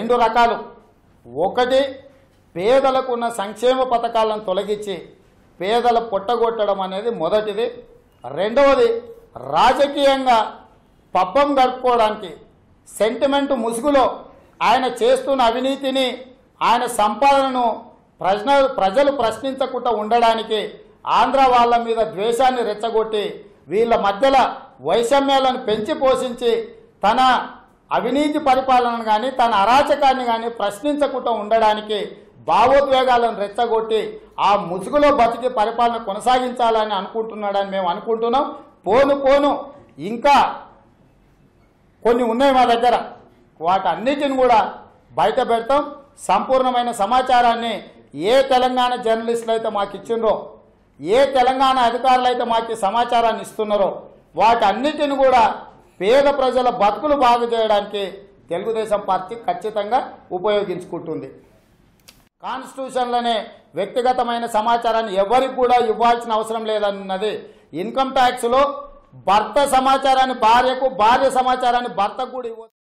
రెండు రకాలు ఒకటి పేదలకు ఉన్న సంక్షేమ పథకాలను తొలగించి పేదల పొట్టగొట్టడం అనేది మొదటిది రెండవది రాజకీయంగా పబ్బం గడుపుకోవడానికి సెంటిమెంట్ ముసుగులో ఆయన చేస్తున్న అవినీతిని ఆయన సంపాదనను ప్రజల ప్రజలు ప్రశ్నించకుండా ఉండడానికి ఆంధ్ర వాళ్ళ మీద ద్వేషాన్ని రెచ్చగొట్టి వీళ్ళ మధ్యలో వైషమ్యాలను పెంచి పోషించి తన అవినీతి పరిపాలనను కానీ తన అరాచకాన్ని కానీ ప్రశ్నించకుండా ఉండడానికి భావోద్వేగాలను రెచ్చగొట్టి ఆ ముసుగులో బతికి పరిపాలన కొనసాగించాలని అనుకుంటున్నాడని మేము అనుకుంటున్నాం పోను పోను ఇంకా కొన్ని ఉన్నాయి మా దగ్గర వాటన్నిటిని కూడా బయట పెడతాం సంపూర్ణమైన సమాచారాన్ని ఏ తెలంగాణ జర్నలిస్టులు అయితే మాకు ఇచ్చిండ్రో ఏ తెలంగాణ అధికారులు అయితే మాకు ఈ సమాచారాన్ని ఇస్తున్నారో వాటన్నిటిని కూడా పేద ప్రజల బతుకులు బాగు చేయడానికి తెలుగుదేశం పార్టీ ఖచ్చితంగా ఉపయోగించుకుంటుంది కాన్స్టిట్యూషన్లోనే వ్యక్తిగతమైన సమాచారాన్ని ఎవరికి కూడా ఇవ్వాల్సిన అవసరం లేదన్నది ఇన్కమ్ ట్యాక్స్లో భర్త సమాచారాన్ని భార్యకు భార్య సమాచారాన్ని భర్తకు కూడా ఇవ్వ